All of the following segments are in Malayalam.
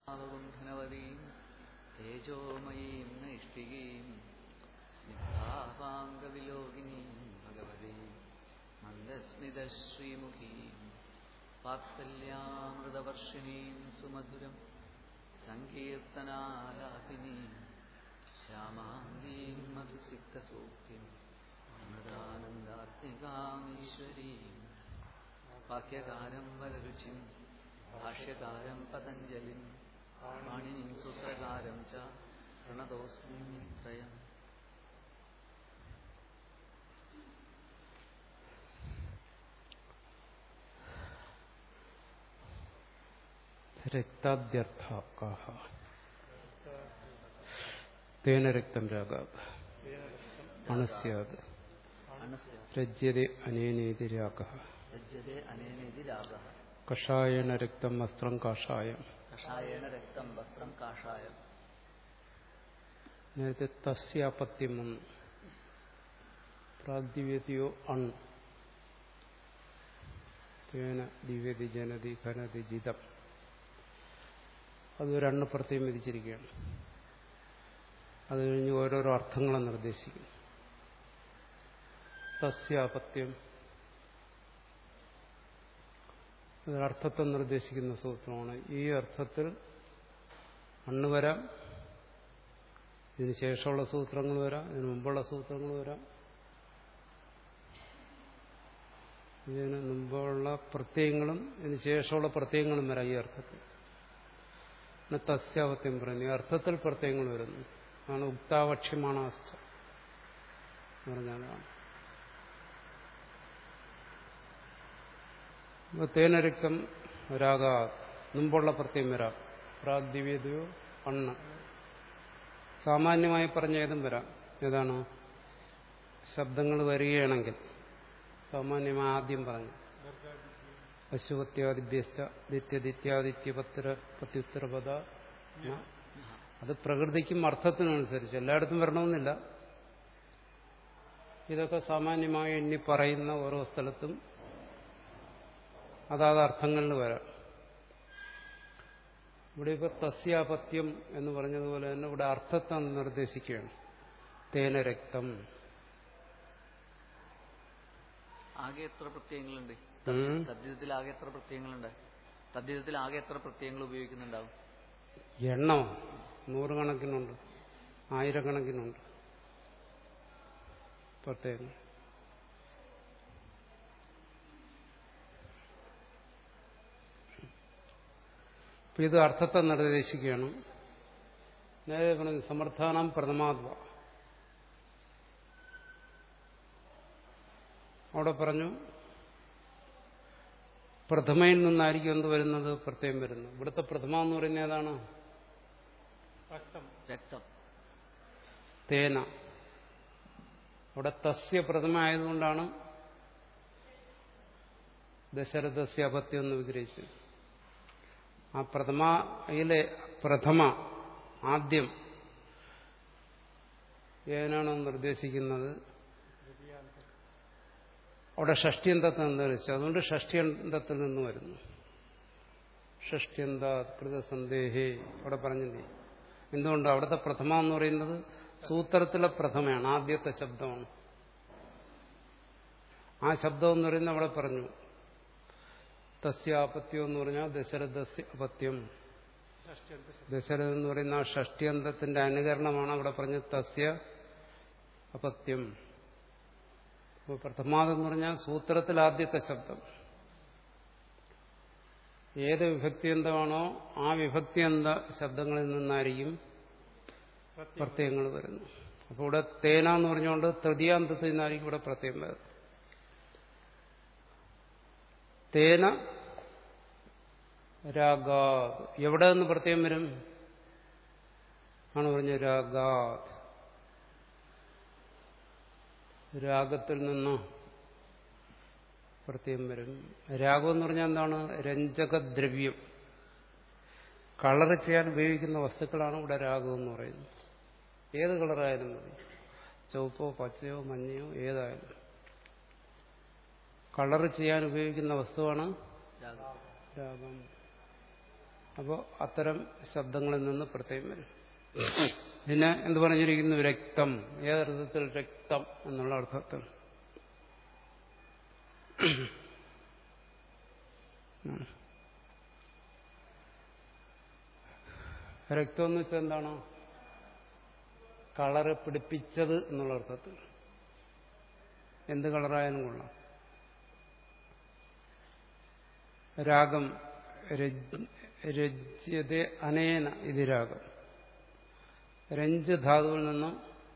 ധനവതീം തേജോമയീം നൈഷ്ഠികീം സ്നിഗ്ധാപാംഗവിലോകിനീം ഭഗവതീം മന്ദസ്മിതശ്രീമുഖീം വാത്സല്യാമൃതവർഷിണീം സുമധുരം സങ്കീർത്തനാലാപിനീം ശ്യാമാംഗീം മധുസിക്തസൂക്തിം അമൃതാനന്ദാത്മികാമീശ്വരീം വാക്യകാരം വരരുചിം ഭാഷ്യകാരം പതഞ്ജലിം പാണിനിം സൂത്രകാരം ച പ്രണതോസ്മി ത്രയം രക്താദ്യർത്ഥാക്കാഹ തേന രക്തം രാഗാത് അണസ്യാത് അണസ്യ രജ്യതെ അനേനേതി രാഗ രജ്യത്തെ അനേനേതി രാഗ കഷായേണ രക്തം വസ്ത്രം കാഷായം കഷായേണ രക്തം വസ്ത്രം കാഷായം നേരത്തെ തസ്യാപത്യം വന്നു പ്രാഗ്ദിവ്യതയോ അൺ തേന ദിവ്യതി ജനതി ഖനതി ജിതം അത് ഒരു അണ്ണ് പ്രത്യേകം വിധിച്ചിരിക്കുകയാണ് അത് കഴിഞ്ഞ് ഓരോരോ അർത്ഥങ്ങളെ നിർദ്ദേശിക്കും തസ്യാപത്യം അർത്ഥത്തെ നിർദ്ദേശിക്കുന്ന സൂത്രമാണ് ഈ അർത്ഥത്തിൽ അണ്ണ് വരാം ഇതിന് ശേഷമുള്ള സൂത്രങ്ങൾ വരാം ഇതിനു മുമ്പുള്ള സൂത്രങ്ങൾ വരാം ഇതിന് മുമ്പുള്ള പ്രത്യയങ്ങളും ഇതിന് ശേഷമുള്ള പ്രത്യയങ്ങളും വരാം ഈ അർത്ഥത്തിൽ പിന്നെ തസ്യാവത്യം പറയുന്നു ഈ അർത്ഥത്തിൽ പ്രത്യയങ്ങൾ വരുന്നു ആണ് ഉക്താവക്ഷ്യമാണ് അസ്ഥ പറഞ്ഞതാണ് തേനരക്തം രാഗ മുമ്പുള്ള പ്രത്യയം വരാം പ്രാഗ്ദിവ്യതയോ അണ്ണ സാമാന്യമായി പറഞ്ഞ ഏതും വരാം ഏതാണ് ശബ്ദങ്ങൾ വരികയാണെങ്കിൽ സാമാന്യമായി ആദ്യം പറഞ്ഞു അശുവത്യാദിഭ്യസ്ഥ നിത്യദിത്യാദിത്യപത്ര പ്രത്യുത്തരപദ അത് പ്രകൃതിക്കും അർത്ഥത്തിനനുസരിച്ച് എല്ലായിടത്തും വരണമെന്നില്ല ഇതൊക്കെ സാമാന്യമായി എണ്ണി പറയുന്ന ഓരോ സ്ഥലത്തും അതാത് അർത്ഥങ്ങളിൽ വരാം ഇവിടെ ഇപ്പൊ തസ്യാപത്യം എന്ന് പറഞ്ഞതുപോലെ തന്നെ ഇവിടെ അർത്ഥത്തെ നിർദ്ദേശിക്കുകയാണ് തേന രക്തം ആകെ എത്ര പ്രത്യയങ്ങളുണ്ട് ഉം. തദ്ധിതത്തിൽ ആകെ എത്ര പ്രത്യയങ്ങളുണ്ട് തദ്ധിതത്തിൽ ആകെ എത്ര പ്രത്യയങ്ങൾ ഉപയോഗിക്കുന്നുണ്ടാവും എണ്ണം നൂറുകണക്കിനുണ്ട് ആയിരക്കണക്കിനുണ്ട് പ്രത്യേകം അപ്പൊ ഇത് അർത്ഥത്തെ നിർദ്ദേശിക്കുകയാണ് നേരെ പറഞ്ഞു സമർത്ഥാനം പ്രഥമാത്വ അവിടെ പറഞ്ഞു പ്രഥമയിൽ നിന്നായിരിക്കും എന്ത് വരുന്നത് പ്രത്യേകം വരുന്നത് ഇവിടുത്തെ പ്രഥമ എന്ന് പറയുന്നത് ഏതാണ് രക്തം തേന അവിടെ തസ്യ പ്രഥമ ആയതുകൊണ്ടാണ് ദശരഥസ്യ അപത്യം എന്ന് വിഗ്രഹിച്ചത് ആ പ്രഥമയിലെ പ്രഥമ ആദ്യം ഏനാണോ നിർദ്ദേശിക്കുന്നത് അവിടെ ഷഷ്ടിയന്തത്തെ നിർദ്ദേശിച്ചു അതുകൊണ്ട് ഷഷ്ടിയന്തത്തിൽ നിന്ന് വരുന്നു ഷഷ്ടിയന്ത കൃതസന്ദേഹേ അവിടെ പറഞ്ഞില്ലേ എന്തുകൊണ്ട് അവിടുത്തെ പ്രഥമ എന്ന് പറയുന്നത് സൂത്രത്തിലെ പ്രഥമയാണ് ആദ്യത്തെ ശബ്ദമാണ് ആ ശബ്ദം എന്ന് പറയുന്നത് അവിടെ പറഞ്ഞു തസ്യാപത്യം എന്ന് പറഞ്ഞാൽ ദശരഥസ്യ അപത്യം ദശരഥ എന്ന് പറയുന്ന ആ ഷഷ്ടിയന്തത്തിന്റെ അനുകരണമാണ് അവിടെ പറഞ്ഞത് തസ്യ അപത്യം അപ്പോൾ പ്രഥമാതെന്ന് പറഞ്ഞാൽ സൂത്രത്തിൽ ആദ്യത്തെ ശബ്ദം ഏത് വിഭക്തിയന്തമാണോ ആ വിഭക്തിയന്ത ശബ്ദങ്ങളിൽ നിന്നായിരിക്കും പ്രത്യയങ്ങൾ വരുന്നു അപ്പോൾ ഇവിടെ തേന എന്ന് പറഞ്ഞുകൊണ്ട് തൃതീയാന്തത്തിൽ നിന്നായിരിക്കും ഇവിടെ പ്രത്യയം വരുന്നത് തേന രാഗാത് എവിടെ നിന്ന് പ്രത്യയം വരും ആണ് പറഞ്ഞ രാഗാത് രാഗത്തിൽ നിന്ന് പ്രത്യയം വരും രാഗം എന്ന് പറഞ്ഞാൽ എന്താണ് രഞ്ജകദ്രവ്യം കളർ ചെയ്യാൻ ഉപയോഗിക്കുന്ന വസ്തുക്കളാണ് ഇവിടെ രാഗം എന്ന് പറയുന്നത് ഏത് കളറായാലും മതി ചുവപ്പോ പച്ചയോ മഞ്ഞയോ ഏതായാലും കളർ ചെയ്യാൻ ഉപയോഗിക്കുന്ന വസ്തുവാണ് രാഗം രാഗം അപ്പോൾ അത്തരം ശബ്ദങ്ങളിൽ നിന്ന് പ്രത്യേകം വരും പിന്നെ എന്ത് പറഞ്ഞിരിക്കുന്നു രക്തം ഏതർത്ഥത്തിൽ രക്തം എന്നുള്ള അർത്ഥത്തിൽ ഉം. രക്തം എന്ന് വെച്ചാൽ എന്താണ് കളറ് പിടിപ്പിച്ചത് എന്നുള്ള അർത്ഥത്തിൽ എന്ത് കളറായാലും കൊള്ളാം രാഗം രജ്- രജ്യത അനേന ഇത് രാഗം രഞ്ജ് ധാതുവിൽ നിന്നും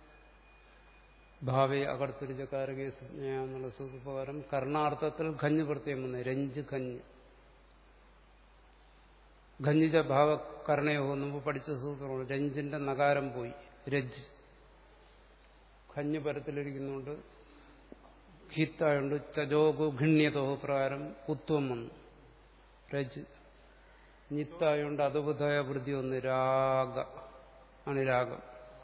ഭാവി അകർത്തിരിച്ചക്കാരകീയ എന്നുള്ള സൂത്രപ്രകാരം കർണാർത്ഥത്തിൽ ഖഞ്ഞ് പ്രത്യേകം വന്നു രഞ്ജ് ഖഞ്ഞ് ഖഞ്ഞിജ ഭാവ കർണയോ മുമ്പ് പഠിച്ച സൂത്രമാണ് രഞ്ജിന്റെ നകാരം പോയി രജ് ഖഞ്ഞ് പരത്തിലിരിക്കുന്നുണ്ട് ഹിത്തായുണ്ട് ചജോഗു ഘിണ്യതോ പ്രകാരം കുത്വം വന്നു രജ് നിത്തായുണ്ട് അതുബുധായ വൃദ്ധി വന്ന് രാഗ ആണ് രാഗം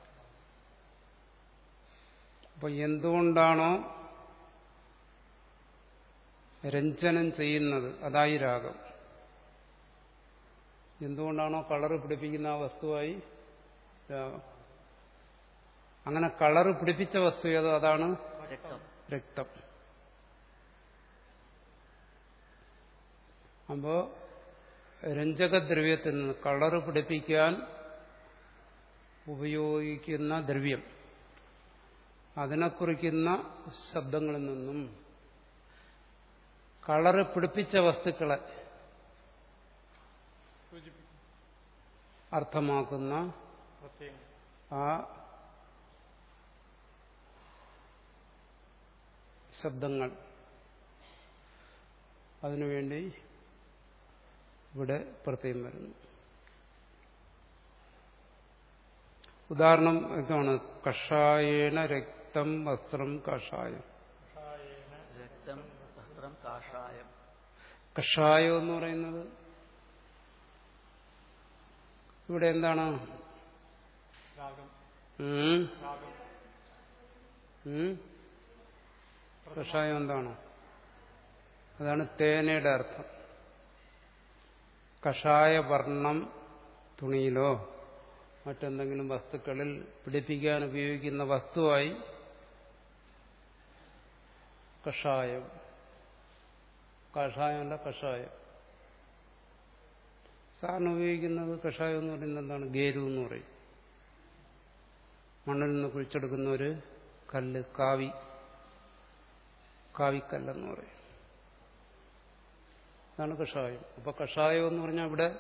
അപ്പൊ എന്തുകൊണ്ടാണോ രഞ്ജനം ചെയ്യുന്നത് അതായി രാഗം എന്തുകൊണ്ടാണോ കളറ് പിടിപ്പിക്കുന്ന ആ വസ്തുവായി രാഗം അങ്ങനെ കളറ് പിടിപ്പിച്ച വസ്തു ഏതോ അതാണ് രക്തം രക്തം അപ്പോ രഞ്ജകദ്രവ്യത്തിൽ നിന്ന് കളറ് പിടിപ്പിക്കാൻ ഉപയോഗിക്കുന്ന ദ്രവ്യം അതിനെ കുറിക്കുന്ന ശബ്ദങ്ങളിൽ നിന്നും കളറ് പിടിപ്പിച്ച വസ്തുക്കളെ സൂചിപ്പിക്കും അർത്ഥമാക്കുന്ന പ്രത്യേകം ആ ശബ്ദങ്ങൾ അതിനുവേണ്ടി ഇവിടെ പ്രത്യേകം വരുന്നു ഉദാഹരണം ഇതാണ് കഷായേണ രക്തം വസ്ത്രം കഷായം കഷായേന രക്തം വസ്ത്രം കാഷായം കഷായം എന്ന് പറയുന്നത് ഇവിടെ എന്താണ് രാഗം ഉം? രാഗം ഉം? കഷായം എന്താണ് അതാണ് തേനയുടെ അർത്ഥം കഷായ വർണ്ണം തുണിയിലോ മറ്റെന്തെങ്കിലും വസ്തുക്കളിൽ പിടിപ്പിക്കാൻ ഉപയോഗിക്കുന്ന വസ്തുവായി കഷായം കഷായമല്ല കഷായം സാറിന് ഉപയോഗിക്കുന്നത് കഷായം എന്ന് പറയുന്നത് എന്താണ് ഗേരു എന്ന് പറയും മണ്ണിൽ നിന്ന് കുഴിച്ചെടുക്കുന്ന ഒരു കല്ല് കാവി കാവിക്കല്ലെന്ന് പറയും അതാണ് കഷായം അപ്പൊ കഷായം എന്ന് പറഞ്ഞാൽ ഇവിടെ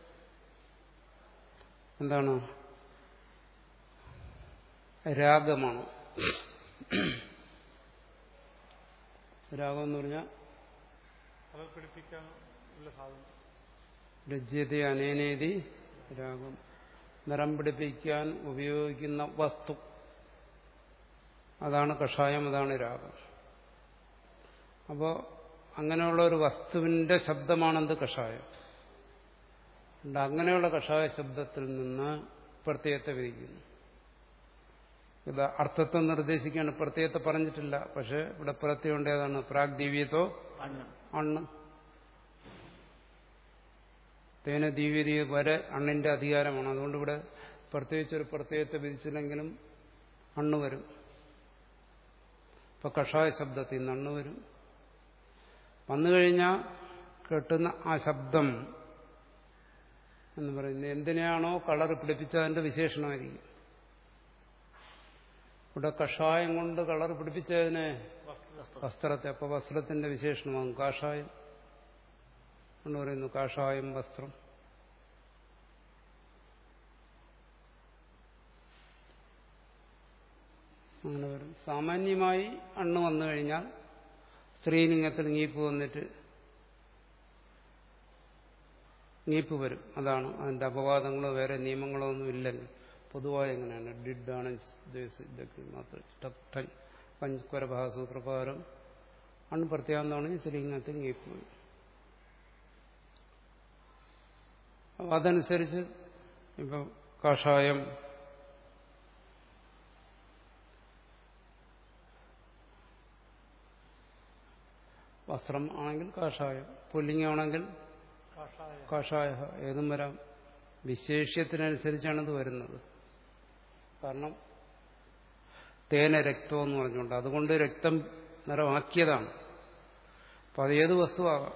എന്താണ് രാഗമാണ് രാഗം എന്ന് പറഞ്ഞാൽ അത് പിടിപ്പിക്കാൻ ഉള്ള സാധനം രജ്യത അനേനേതി രാഗം നിറം പിടിപ്പിക്കാൻ ഉപയോഗിക്കുന്ന വസ്തു അതാണ് കഷായം അതാണ് രാഗം അപ്പോൾ അങ്ങനെയുള്ള ഒരു വസ്തുവിന്റെ ശബ്ദമാണെന്ത് കഷായം അതുകൊണ്ട് അങ്ങനെയുള്ള കഷായ ശബ്ദത്തിൽ നിന്ന് പ്രത്യയത്തെ വിധിക്കുന്നു ഇത് അർത്ഥത്തെ നിർദ്ദേശിക്കാണ് പ്രത്യയത്തെ പറഞ്ഞിട്ടില്ല പക്ഷെ ഇവിടെ പ്രത്യയം ഏതാണ് പ്രാഗ്ദീവ്യത്തോ അണ്ണ് അണ്ണ് തേന ദിവ്യതി വരെ അണ്ണിന്റെ അധികാരമാണ് അതുകൊണ്ട് ഇവിടെ പ്രത്യേകിച്ചൊരു പ്രത്യയത്തെ വിധിച്ചില്ലെങ്കിലും അണ്ണ് വരും ഇപ്പൊ കഷായ ശബ്ദത്തിൽ നിന്ന് അണ്ണ് വരും വന്നു കഴിഞ്ഞാൽ കേട്ടുന്ന ആ ശബ്ദം എന്ന് പറയുന്നത് എന്തിനാണോ കളർ പിടിപ്പിച്ചതിന്റെ വിശേഷണമായിരിക്കും ഇവിടെ കഷായം കൊണ്ട് കളർ പിടിപ്പിച്ചതിനെ വസ്ത്രത്തെ അപ്പൊ വസ്ത്രത്തിന്റെ വിശേഷണമാകും കാഷായം എന്ന് പറയുന്നു കാഷായം വസ്ത്രം അങ്ങനെ വരും സാമാന്യമായി അണ്ണ് വന്നു കഴിഞ്ഞാൽ സ്ത്രീലിംഗത്തിൽ ngീപ്പ് വന്നിട്ട് ngീപ്പ് വരും അതാണ് അതിന്റെ അപവാദങ്ങളോ വേറെ നിയമങ്ങളോ ഒന്നും ഇല്ലെങ്കിൽ പൊതുവായി എങ്ങനെയാണ് ഡിഡാണ് ഇതൊക്കെ മാത്രം പഞ്ചസ്വരഭാസൂത്രപ്രകാരം അണ് പ്രത്യാന്തമാണ് സ്ത്രീലിംഗത്തിൽ ngീപ്പ് വരും അപ്പൊ അതനുസരിച്ച് ഇപ്പൊ കാഷായം വസ്ത്രം ആണെങ്കിൽ കാഷായം പുല്ലിംഗമാണെങ്കിൽ കാഷായ കാഷായ ഏതും വരാം വിശേഷ്യത്തിനനുസരിച്ചാണ് ഇത് വരുന്നത് കാരണം തേന രക്തം എന്ന് പറഞ്ഞുകൊണ്ട് അതുകൊണ്ട് രക്തം നിറമാക്കിയതാണ് അപ്പൊ അത് ഏത് വസ്തുവാകാം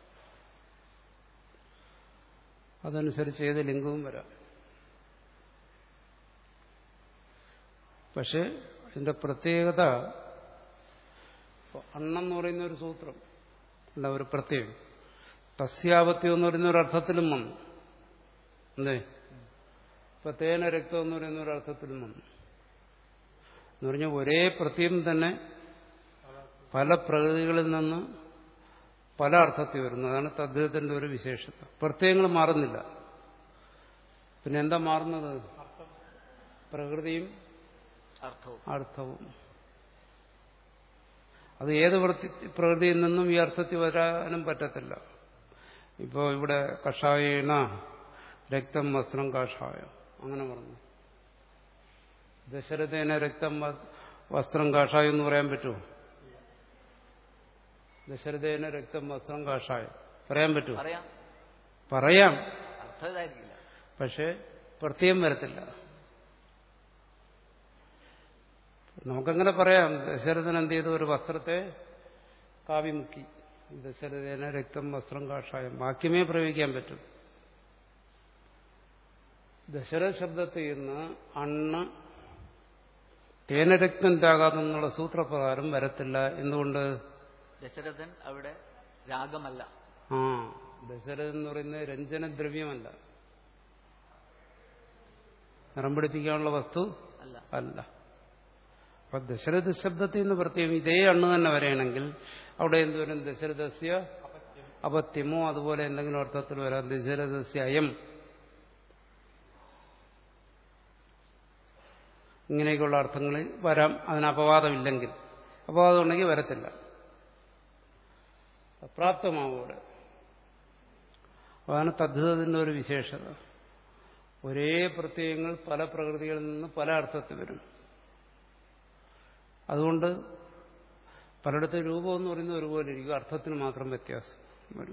അതനുസരിച്ച് ഏത് ലിംഗവും വരാം പക്ഷെ ഇതിന്റെ പ്രത്യേകത ഇപ്പൊ അണ്ണെന്ന് പറയുന്ന ഒരു സൂത്രം അല്ല ഒരു പ്രത്യേകം തസ്യാപത്യം എന്ന് പറയുന്ന ഒരു അർത്ഥത്തിലും വന്നു അല്ലേ ഇപ്പൊ തേന രക്തം എന്ന് പറയുന്ന ഒരു അർത്ഥത്തിലും വന്നു എന്ന് പറഞ്ഞാൽ ഒരേ പ്രത്യം തന്നെ പല പ്രകൃതികളിൽ നിന്ന് പല അർത്ഥത്തിൽ വരുന്നു അതാണ് തദ്ദേശത്തിന്റെ ഒരു വിശേഷത പ്രത്യയങ്ങൾ മാറുന്നില്ല പിന്നെ എന്താ മാറുന്നത് പ്രകൃതിയും അർത്ഥവും അർത്ഥവും അത് ഏത് വൃത്തി പ്രകൃതിയിൽ നിന്നും ഈ അർത്ഥത്തിൽ വരാനും പറ്റത്തില്ല ഇപ്പോൾ ഇവിടെ കഷായേണ രക്തം വസ്ത്രം കാഷായം അങ്ങനെ പറഞ്ഞു ദശരഥേന രക്തം വ- വസ്ത്രം കാഷായം എന്ന് പറയാൻ പറ്റുമോ ദശരഥേന രക്തം വസ്ത്രം കാഷായം പറയാൻ പറ്റുമോ പറയാം പറയാം അർത്ഥം ഇതായിരിക്കില്ല പക്ഷെ പ്രത്യേകം വരത്തില്ല നമുക്കങ്ങനെ പറയാം ദശരഥൻ എന്ത് ചെയ്തു ഒരു വസ്ത്രത്തെ കാവിമുക്കി ദശരഥേന രക്തം വസ്ത്രം കാഷായം വാക്യമേ പ്രയോഗിക്കാൻ പറ്റും ദശരഥ ശബ്ദത്തിൽ നിന്ന് അണ്ണ് തേനരക്തം രാഗാതെന്നുള്ള സൂത്രപ്രകാരം വരത്തില്ല എന്തുകൊണ്ട് ദശരഥൻ അവിടെ രാഗമല്ല ആ ദശരഥൻ എന്ന് പറയുന്നത് രഞ്ജനദ്രവ്യമല്ല നിറം പിടിപ്പിക്കാനുള്ള വസ്തു അല്ല അല്ല അപ്പൊ ദശരഥ ശബ്ദത്തിൽ നിന്ന് പ്രത്യേകം ഇതേ അണ്ണ് തന്നെ വരെയാണെങ്കിൽ അവിടെ എന്ത് വരും ദശരഥസ്യ അപത്യമോ അതുപോലെ എന്തെങ്കിലും അർത്ഥത്തിൽ വരാം ദശരഥസ്യ അയം ഇങ്ങനെയൊക്കെയുള്ള അർത്ഥങ്ങളിൽ വരാം അതിന് അപവാദമില്ലെങ്കിൽ അപവാദം ഉണ്ടെങ്കിൽ വരത്തില്ല പ്രാപ്തമാവും അവിടെ അതാണ് തദ്ധിതത്തിന്റെ ഒരു വിശേഷത ഒരേ പ്രത്യയങ്ങൾ പല പ്രകൃതികളിൽ നിന്ന് പല അർത്ഥത്തിൽ വരും അതുകൊണ്ട് പലയിടത്തും രൂപം എന്ന് പറയുന്നത് ഒരുപോലെ ഇരിക്കും അർത്ഥത്തിന് മാത്രം വ്യത്യാസം വരും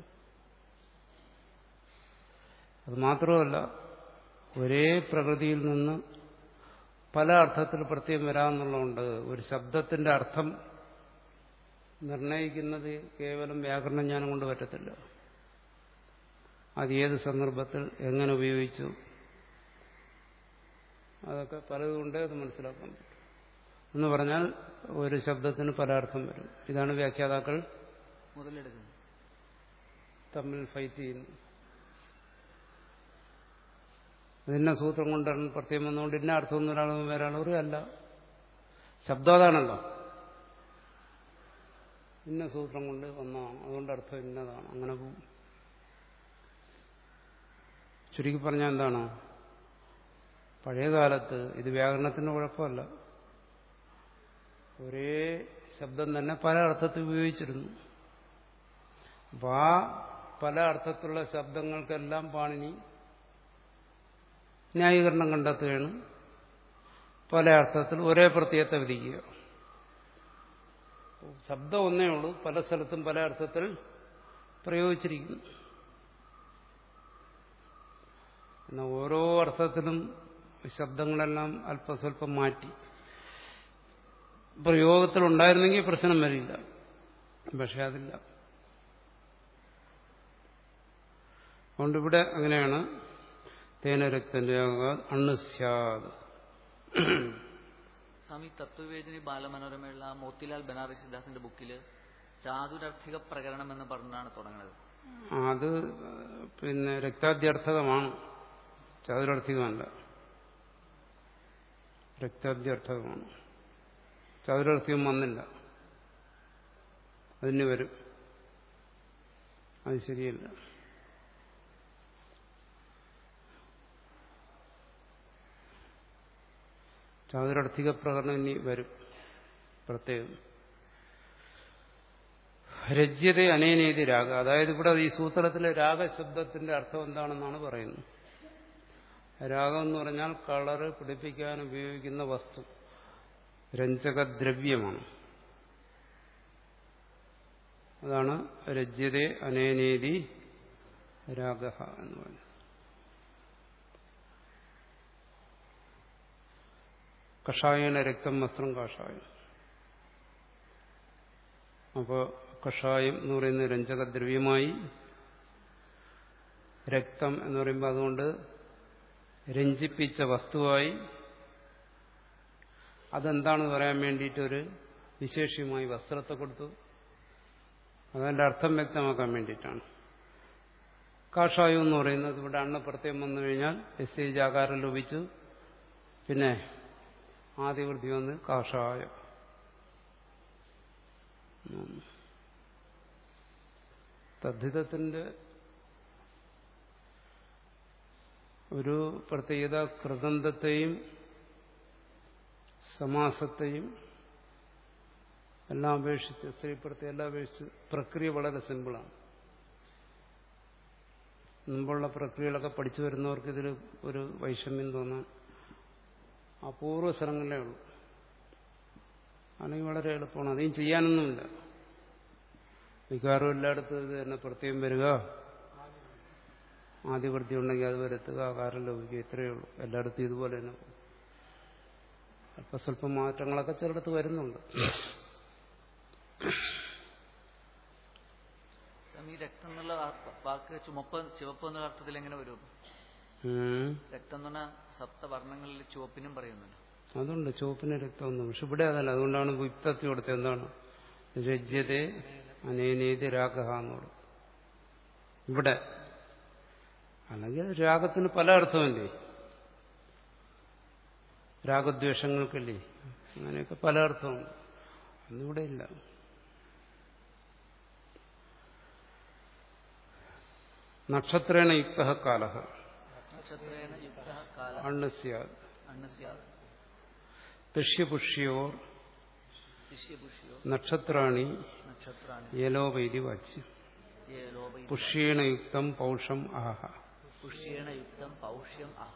അത് മാത്രമല്ല ഒരേ പ്രകൃതിയിൽ നിന്ന് പല അർത്ഥത്തിൽ പ്രത്യേകം വരാമെന്നുള്ളതുകൊണ്ട് ഒരു ശബ്ദത്തിന്റെ അർത്ഥം നിർണയിക്കുന്നത് കേവലം വ്യാകരണ ജ്ഞാനം കൊണ്ട് പറ്റത്തില്ല അത് ഏത് സന്ദർഭത്തിൽ എങ്ങനെ ഉപയോഗിച്ചു അതൊക്കെ പലതുകൊണ്ടേ അത് മനസ്സിലാക്കാൻ പറ്റും എന്ന് പറഞ്ഞാൽ ഒരു ശബ്ദത്തിന് പല അർത്ഥം വരും ഇതാണ് വ്യാഖ്യാതാക്കൾ മുതലെടുക്കുന്നു തമ്മിൽ ഫൈറ്റ് ചെയ്യുന്നത് ഇതിന്ന സൂത്രം കൊണ്ടാണ് പ്രത്യേകം വന്നുകൊണ്ട് ഇന്ന അർത്ഥമൊന്നും ഒരാൾ ഒരാൾ പറയല്ല ശബ്ദം അതാണല്ലോ ഇന്ന സൂത്രം കൊണ്ട് വന്നതാണ് അതുകൊണ്ട് അർത്ഥം ഇന്നതാണ് അങ്ങനെ പോകും ചുരുക്കി പറഞ്ഞാൽ എന്താണ് പഴയ കാലത്ത് ഇത് വ്യാകരണത്തിന്റെ കുഴപ്പമല്ല ഒരേ ശബ്ദം തന്നെ പല അർത്ഥത്തിൽ ഉപയോഗിച്ചിരുന്നു അപ്പൊ ആ പല അർത്ഥത്തിലുള്ള ശബ്ദങ്ങൾക്കെല്ലാം പാണിനി ന്യായീകരണം കണ്ടെത്തുകയാണ് പല അർത്ഥത്തിൽ ഒരേ പ്രത്യയത്തെ വിധിക്കുക ശബ്ദം ഒന്നേ ഉള്ളൂ പല സ്ഥലത്തും പല അർത്ഥത്തിൽ പ്രയോഗിച്ചിരിക്കുന്നു എന്നാൽ ഓരോ അർത്ഥത്തിലും ശബ്ദങ്ങളെല്ലാം അല്പസ്വല്പം മാറ്റി പ്രയോഗത്തിലുണ്ടായിരുന്നെങ്കിൽ പ്രശ്നം വരില്ല പക്ഷെ അതില്ല അതുകൊണ്ട് ഇവിടെ അങ്ങനെയാണ് തേന രക്തന്റെ അണ്ണുസ്യാത് സ്വാമി തത്വവേദിനി ബാലമനോരമയുള്ള മോത്തിലാൽ ബനാറസിദാസിന്റെ ബുക്കില് ചാതുരർത്ഥിക പ്രകരണം എന്ന് പറഞ്ഞാണ് തുടങ്ങുന്നത് അത് പിന്നെ രക്താദ്യർത്ഥകമാണ് ചതുരർത്ഥികമല്ല രക്താദ്യർത്ഥകമാണ് ചതുരർത്ഥികം വന്നില്ല അതിന് വരും അത് ശരിയല്ല ചതുരർത്ഥിക പ്രകടനം ഇനി വരും പ്രത്യേകം രജ്യത അനേനേതി രാഗ അതായത് ഇവിടെ ഈ സൂത്രത്തിലെ രാഗശബ്ദത്തിന്റെ അർത്ഥം എന്താണെന്നാണ് പറയുന്നത് രാഗം എന്ന് പറഞ്ഞാൽ കളറ് പിടിപ്പിക്കാൻ ഉപയോഗിക്കുന്ന വസ്തു രഞ്ജകദ്രവ്യമാണ് അതാണ് രജ്യത അനേനേതി രാഗ എന്ന് പറഞ്ഞു കഷായന രക്തം വസ്ത്രം കാഷായം അപ്പോൾ കഷായം എന്ന് പറയുന്ന രഞ്ജകദ്രവ്യമായി രക്തം എന്ന് പറയുമ്പോൾ അതുകൊണ്ട് രഞ്ജിപ്പിച്ച വസ്തുവായി അതെന്താണെന്ന് പറയാൻ വേണ്ടിയിട്ടൊരു വിശേഷ്യമായി വസ്ത്രത്തെ കൊടുത്തു അതിന്റെ അർത്ഥം വ്യക്തമാക്കാൻ വേണ്ടിയിട്ടാണ് കാഷായം എന്ന് പറയുന്നത് ഇവിടെ അണ്ണ പ്രത്യേകം വന്നു കഴിഞ്ഞാൽ എസ് ഐ ജാകാരം ലോപിച്ചു പിന്നെ ആദ്യവൃത്തി വന്ന് കാഷായം തദ്ധിതത്തിന്റെ ഒരു പ്രത്യേകത കൃതന്തത്തെയും സമാസത്തെയും എല്ലാം അപേക്ഷിച്ച് സ്ത്രീപ്രത്യം എല്ലാം അപേക്ഷിച്ച് പ്രക്രിയ വളരെ സിമ്പിളാണ് മുമ്പുള്ള പ്രക്രിയകളൊക്കെ പഠിച്ചു വരുന്നവർക്ക് ഇതിൽ ഒരു വൈഷമ്യം തോന്നാൻ അപൂർവ സ്ഥലങ്ങളിലേ ഉള്ളൂ അല്ലെങ്കിൽ വളരെ എളുപ്പമാണ് അധികം ചെയ്യാനൊന്നുമില്ല മിക്കവാറും എല്ലായിടത്തും ഇത് തന്നെ പ്രത്യേകം വരിക ആദ്യവൃത്തി ഉണ്ടെങ്കിൽ അത് വരുത്തുക കാരം ലഭിക്കുക ഇത്രയേ ഉള്ളൂ എല്ലായിടത്തും ഇതുപോലെ തന്നെ അല്പ സ്വല്പം മാറ്റങ്ങളൊക്കെ ചിലടത്ത് വരുന്നുണ്ട് സ്വാമി ഈ രക്തം എന്നുള്ള വാ- വാക്ക് ചുമപ്പ് ചുവപ്പ് എന്നുള്ള അർത്ഥത്തിൽ എങ്ങനെ വരും ഉം. രക്തം എന്ന് പറഞ്ഞാൽ സപ്തവർണ്ണങ്ങളിൽ ചുവപ്പിനും പറയുന്നുണ്ട് അതുണ്ട് ചുവപ്പിന് രക്തമൊന്നും പക്ഷെ ഇവിടെ അതല്ല അതുകൊണ്ടാണ് വിപ്തത്തി കൊടുത്തത് എന്താണ് രജ്യത്തെ അനേനേതി രാഗഹ എന്നോട് ഇവിടെ അല്ലെങ്കിൽ രാഗത്തിന് പല അർത്ഥമല്ലേ രാഗദ്വേഷങ്ങൾക്കല്ലേ അങ്ങനെയൊക്കെ പല അർത്ഥമുണ്ട് അന്നിവിടെ ഇല്ല നക്ഷത്രേണ യുക്ത കാല നക്ഷത്രേണ യുക്ത കാല അണ്ണസ്യാത് അണ്ണസ്യാത് ദൃശ്യപുഷ്യോർ ശിഷ്യപുഷ്യോ നക്ഷത്രാണി നക്ഷത്രാണി യലോപൈതി വാച്യം യേ ലോപൈ പുഷ്യേണ യുക്തം പൗഷം ആഹ പുഷ്യേണ യുക്തം പൗഷ്യം അഹ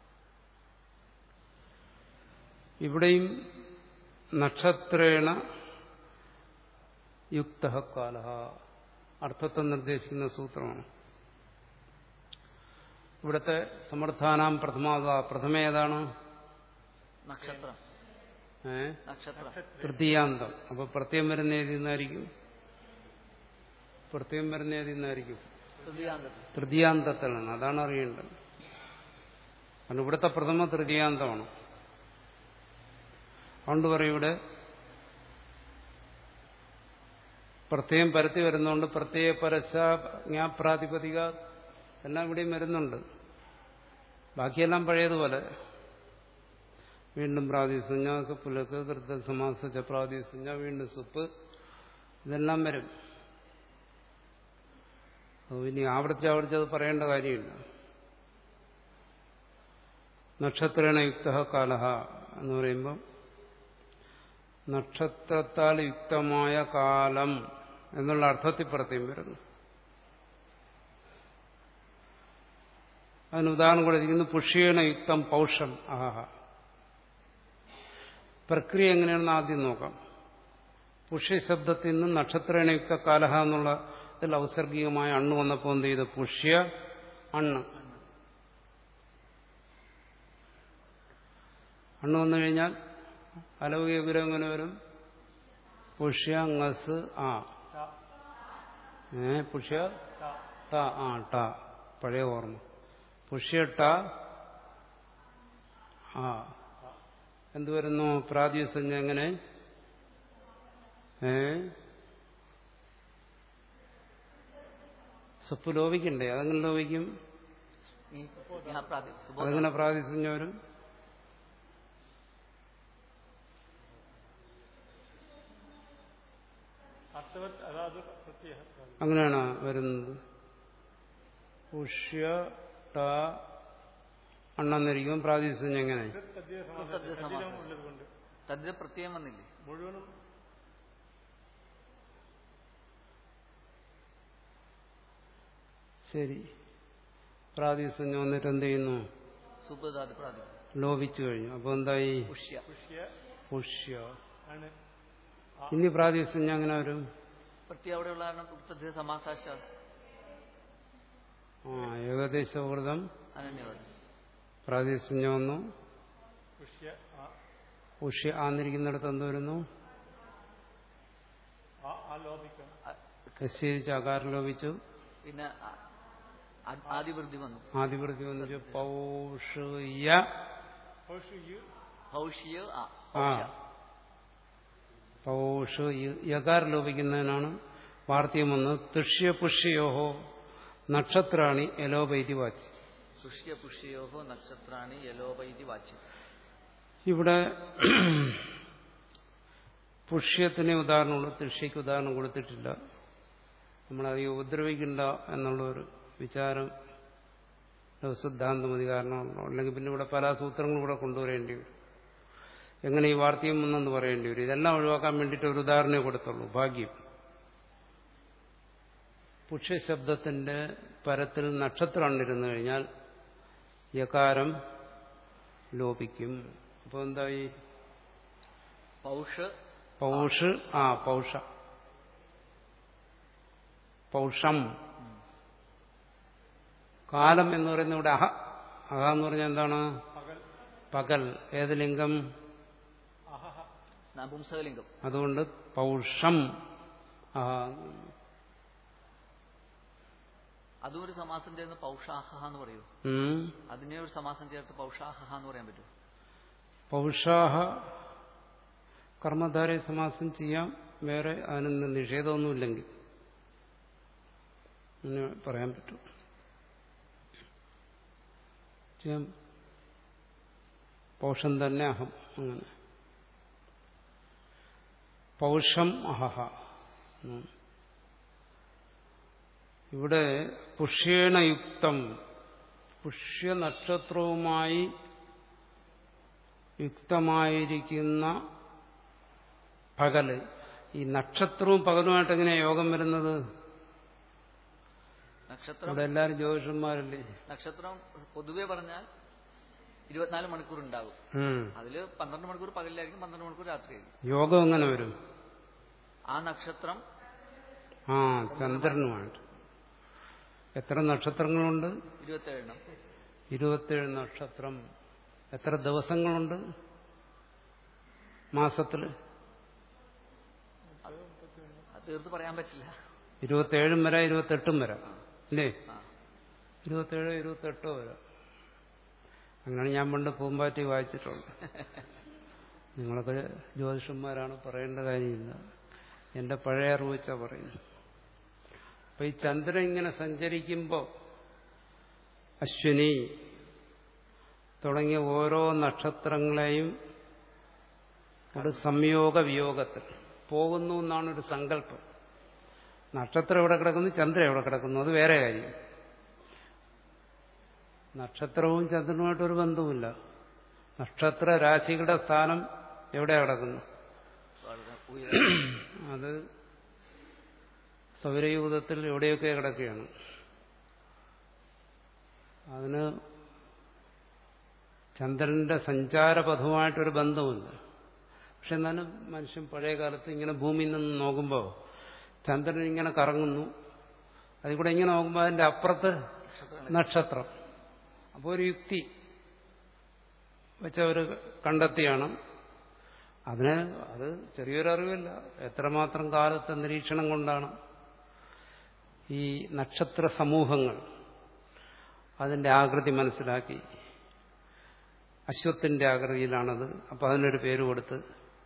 ഇവിടെയും നക്ഷത്രേണ യുക്ത കാല അർത്ഥത്തെ നിർദ്ദേശിക്കുന്ന സൂത്രമാണ് ഇവിടുത്തെ സമർത്ഥാനാം പ്രഥമാത പ്രഥമ ഏതാണ് നക്ഷത്രം ഏ നക്ഷത്രം തൃതീയാന്തം അപ്പൊ പ്രത്യം വരുന്ന ഏതിൽ നിന്നായിരിക്കും പ്രത്യം വരുന്ന ഏതിൽ നിന്നായിരിക്കും തൃതീയാന്തത്തിൽ തൃതീയാന്തത്തിലാണ് അതാണ് അറിയേണ്ടത് കാരണം ഇവിടുത്തെ പ്രഥമ തൃതീയാന്തമാണ് അതുകൊണ്ട് പറയും ഇവിടെ പ്രത്യേകം പരത്തി വരുന്നതുകൊണ്ട് പ്രത്യേക പരശ ജ്ഞാപ്രാതിപതിക എല്ലാം ഇവിടെയും വരുന്നുണ്ട് ബാക്കിയെല്ലാം പഴയതുപോലെ വീണ്ടും പ്രാതിസഞ്ജ പുലക്ക് കൃത സമാസ പ്രാതിസഞ്ജ വീണ്ടും സുപ്പ് ഇതെല്ലാം വരും അത് ഇനി ആവർത്തിച്ച് ആവർത്തിച്ച് അത് പറയേണ്ട കാര്യമില്ല നക്ഷത്രേണ യുക്ത കാലഹ എന്ന് പറയുമ്പോൾ നക്ഷത്രത്താൽ യുക്തമായ കാലം എന്നുള്ള അർത്ഥത്തിൽ പ്രത്യം വരുന്നു അതിന് ഉദാഹരണം കൊടുത്തിരിക്കുന്നു പുഷ്യേണ യുക്തം പൗഷം ആഹ പ്രക്രിയ എങ്ങനെയാണെന്ന് ആദ്യം നോക്കാം പുഷ്യ ശബ്ദത്തിൽ നിന്ന് നക്ഷത്രേണയുക്ത കാലഹ എന്നുള്ള ഇതിൽ ഔസർഗികമായ അണ്ണ് വന്നപ്പോൾ എന്ത് ചെയ്തു പുഷ്യ അണ്ണ് അണ്ണ് വന്നു കഴിഞ്ഞാൽ അലൗകിക ഗുരം എങ്ങനെ വരും പുഷ്യ ngസ് ആ ട ഏ പുഷ്യ ട ട ആ ട പഴയ ഓർമ്മ പുഷ്യ ട ആ എന്ത് വരുന്നു പ്രാതിസഞ്ജ എങ്ങനെ ഏ സ്വപ്പ് ലോപിക്കണ്ടേ അതെങ്ങനെ ലോപിക്കും ഈ ഞാൻ പ്രാതി സുബോധ അതെങ്ങനെ പ്രാതിസഞ്ജ വരും അർത്ഥവത് അതാത് പ്രത്യേക അങ്ങനെയാണ് വരുന്നത് പുഷ്യ ട അണ്ണെന്നിരിക്കും പ്രാതിസഞ്ജ എങ്ങനെ തദ്ദേശ തദ്ദേശ സമാസം സമാസം. ഉള്ളത് കൊണ്ട് തദ്ര പ്രത്യയം വന്നില്ലേ മുഴുവനും ശരി പ്രാതിസഞ്ജ വന്നിട്ട് എന്ത് ചെയ്യുന്നു സുബോധാത് പ്രാതി ലോപിച്ചു കഴിഞ്ഞു അപ്പൊ എന്തായി പുഷ്യ പുഷ്യ പുഷ്യ ആണ് ഇനി പ്രാതിസഞ്ജ അങ്ങനെ വരും പ്രത്യേക അവിടെയുള്ള കാരണം തദ്ദേശ സമാസാശ ആ ഏകദേശവൃതം അനന്യവാദം പ്രാദേശികം വന്നു പുഷ്യ ആ ഉഷ്യ ആന്നിരിക്കുന്നിടത്ത് എന്ത് വരുന്നു ആ ആലോപിക്കും നിശ്ചയിച്ച് അകാരം ലോപിച്ചു പിന്നെ ആ- ആ- ആദിവൃദ്ധി വന്നു ആദിവൃത്തി വന്നിട്ട് പൗഷ്യ പൗഷു യു ഭൗഷ്യ ആ ആ ഭൗഷ്യ. പൗഷ് യകാരം ലോപിക്കുന്നതിനാണ് വാർത്തകം വന്ന് തുഷ്യ പുഷ്യയോഹോ നക്ഷത്രാണി എലോപൈതി വാച്ച് സുഷ്യ പുഷ്യയോഹോ നക്ഷത്രാണി യലോപൈതി വാച്യം ഇവിടെ പുഷ്യത്തിന് ഉദാഹരണമുള്ളൂ തൃഷ്യയ്ക്ക് ഉദാഹരണം കൊടുത്തിട്ടില്ല നമ്മളധികം ഉപദ്രവിക്കണ്ട എന്നുള്ള ഒരു വിചാരം ഒരു സിദ്ധാന്തം മതി കാരണമാണല്ലോ അല്ലെങ്കിൽ പിന്നെ ഇവിടെ പല സൂത്രങ്ങളും കൂടെ കൊണ്ടുവരേണ്ടി വരും എങ്ങനെ ഈ വാർത്തയും വന്നെന്ന് പറയേണ്ടി വരും ഇതെല്ലാം ഒഴിവാക്കാൻ വേണ്ടിയിട്ട് ഒരു ഉദാഹരണമേ കൊടുത്തുള്ളൂ ഭാഗ്യം പുഷ്യശബ്ദത്തിന്റെ പരത്തിൽ നക്ഷത്രം ഇരുന്നു കഴിഞ്ഞാൽ യകാരം ലോപിക്കും അപ്പോൾ എന്തായി പൗഷ് പൗഷ് ആ പൗഷ പൗഷം കാലം എന്ന് പറയുന്ന ഇവിടെ അഹ അഹ എന്ന് പറഞ്ഞാൽ എന്താണ് പകൽ പകൽ ഏത് ലിംഗം അഹഹ നപുംസകലിംഗം അതുകൊണ്ട് പൗഷം അഹ അതും ഒരു സമാസം ചേർന്ന് പൗഷാഹ എന്ന് പറയൂ ഉം. അതിനെ ഒരു സമാസം ചേർത്ത് പൗഷാഹ എന്ന് പറയാൻ പറ്റുമോ പൗഷാഹ കർമ്മധാരയ സമാസം ചെയ്യാം വേറെ അതിന് നിഷേധമൊന്നുമില്ലെങ്കിൽ അങ്ങനെ പറയാൻ പറ്റും ചെയ്യാം പൗഷം തന്നെ അഹം അങ്ങനെ പൗഷം അഹഹ ഉം. ഇവിടെ പുഷ്യേണയുക്തം പുഷ്യനക്ഷത്രവുമായി യുക്തമായിരിക്കുന്ന പകല് ഈ നക്ഷത്രവും പകലുമായിട്ട് എങ്ങനെയാ യോഗം വരുന്നത് നക്ഷത്രം ഇവിടെ എല്ലാവരും ജ്യോതിഷന്മാരല്ലേ നക്ഷത്രം പൊതുവെ പറഞ്ഞാൽ ഇരുപത്തിനാല് മണിക്കൂർ ഉണ്ടാകും ഉം. അതിൽ പന്ത്രണ്ട് മണിക്കൂർ പകലിലായിരിക്കും പന്ത്രണ്ട് മണിക്കൂർ രാത്രിയായിരിക്കും യോഗം എങ്ങനെ വരും ആ നക്ഷത്രം ആ ചന്ദ്രനുമായിട്ട് എത്ര നക്ഷത്രങ്ങളുണ്ട് ഇരുപത്തേഴെണ്ണം ഇരുപത്തേഴ് നക്ഷത്രം എത്ര ദിവസങ്ങളുണ്ട് മാസത്തിൽ അത് തീർത്ത് പറയാൻ പറ്റില്ല ഇരുപത്തേഴും വരെ ഇരുപത്തെട്ടും വരെ അല്ലേ ആ ഇരുപത്തേഴോ ഇരുപത്തെട്ടോ വരെ അങ്ങനെയാണ് ഞാൻ പണ്ട് പൂമ്പാറ്റി വായിച്ചിട്ടുള്ളത് നിങ്ങളൊക്കെ ജ്യോതിഷന്മാരാണ് പറയേണ്ട കാര്യമില്ല എന്റെ പഴയ അറിവ് വെച്ചാ പറയുന്നു അപ്പൊ ഈ ചന്ദ്രൻ ഇങ്ങനെ സഞ്ചരിക്കുമ്പോൾ അശ്വിനി തുടങ്ങിയ ഓരോ നക്ഷത്രങ്ങളെയും ഒരു സംയോഗ വിയോഗത്തിൽ പോകുന്നു എന്നാണ് ഒരു സങ്കല്പം നക്ഷത്രം എവിടെ കിടക്കുന്നു ചന്ദ്രൻ എവിടെ കിടക്കുന്നു അത് വേറെ കാര്യം നക്ഷത്രവും ചന്ദ്രനുമായിട്ട് ഒരു ബന്ധവുമില്ല നക്ഷത്ര രാശികളുടെ സ്ഥാനം എവിടെ കിടക്കുന്നു വളരെ ഉയരം അത് സൗരയൂഥത്തിൽ എവിടെയൊക്കെ കിടക്കുകയാണ് അതിന് ചന്ദ്രന്റെ സഞ്ചാരപഥവുമായിട്ടൊരു ബന്ധമില്ല പക്ഷെ എന്നാലും മനുഷ്യൻ പഴയ കാലത്ത് ഇങ്ങനെ ഭൂമിയിൽ നിന്ന് നോക്കുമ്പോൾ ചന്ദ്രൻ ഇങ്ങനെ കറങ്ങുന്നു അതിൽ കൂടെ ഇങ്ങനെ നോക്കുമ്പോൾ അതിന്റെ അപ്പുറത്ത് നക്ഷത്രം അപ്പോൾ ഒരു യുക്തി വെച്ചവർ കണ്ടെത്തിയാണ് അതിന് അത് ചെറിയൊരു അറിവില്ല എത്രമാത്രം കാലത്തെ നിരീക്ഷണം കൊണ്ടാണ് ഈ നക്ഷത്ര സമൂഹങ്ങൾ അതിന്റെ ആകൃതി മനസ്സിലാക്കി അശ്വത്തിന്റെ ആകൃതിയിലാണത് അപ്പൊ അതിനൊരു പേര് കൊടുത്ത്